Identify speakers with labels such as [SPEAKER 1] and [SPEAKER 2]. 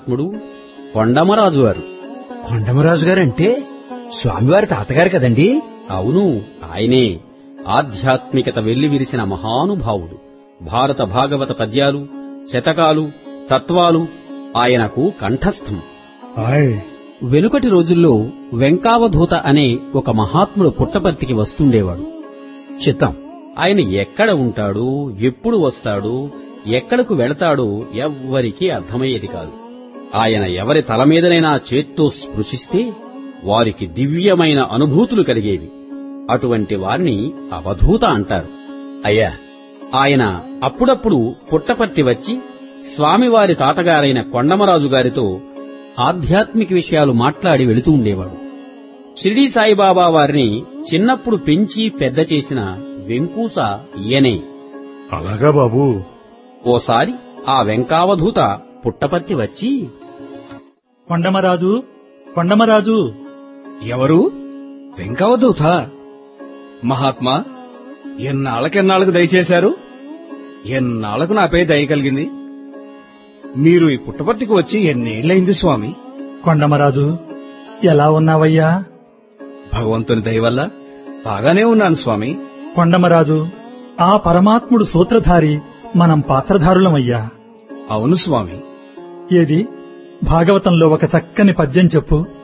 [SPEAKER 1] మహాత్ముడు కొండమరాజు గారు
[SPEAKER 2] కొండమరాజు గారంటే స్వామివారి తాతగారు కదండి
[SPEAKER 1] అవును ఆయనే ఆధ్యాత్మికత వెల్లివిరిసిన మహానుభావుడు భారత భాగవత పద్యాలు శతకాలు తత్వాలు ఆయనకు కంఠస్థం
[SPEAKER 3] ఆయ్
[SPEAKER 1] వెనుకటి రోజుల్లో వెంకావధూత అనే ఒక మహాత్ముడు పుట్టపర్తికి వస్తుండేవాడు
[SPEAKER 2] చిత్తం
[SPEAKER 1] ఆయన ఎక్కడ ఉంటాడో ఎప్పుడు వస్తాడో ఎక్కడకు వెళతాడో ఎవ్వరికీ అర్థమయ్యేది కాదు ఆయన ఎవరి తల మీదనైనా చేత్తో స్పృశిస్తే వారికి దివ్యమైన అనుభూతులు కలిగేవి అటువంటి వారిని అవధూత అంటారు
[SPEAKER 2] అయ్యా
[SPEAKER 1] ఆయన అప్పుడప్పుడు పుట్టపర్తి వచ్చి స్వామివారి తాతగారైన కొండమరాజు గారితో ఆధ్యాత్మిక విషయాలు మాట్లాడి వెళుతూ ఉండేవాడు షిరిడీ సాయిబాబా వారిని చిన్నప్పుడు పెంచి పెద్ద చేసిన వెంకూస ఈయనే
[SPEAKER 3] అలాగా బాబు
[SPEAKER 1] ఓసారి ఆ వెంకావధూత పుట్టపర్తి వచ్చి
[SPEAKER 4] కొండమరాజు కొండమరాజు
[SPEAKER 5] ఎవరు వెంకవదూత మహాత్మా ఎన్నాళ్ళకెన్నాళ్ళకు దయచేశారు ఎన్నాళ్లకు నాపై దయ కలిగింది మీరు ఈ పుట్టపర్తికి వచ్చి ఎన్నేళ్లైంది స్వామి
[SPEAKER 4] కొండమరాజు ఎలా ఉన్నావయ్యా
[SPEAKER 5] భగవంతుని దయ వల్ల బాగానే ఉన్నాను స్వామి
[SPEAKER 4] కొండమరాజు ఆ పరమాత్ముడు సూత్రధారి మనం పాత్రధారులమయ్యా
[SPEAKER 5] అవును స్వామి
[SPEAKER 4] ఏది భాగవతంలో ఒక చక్కని పద్యం చెప్పు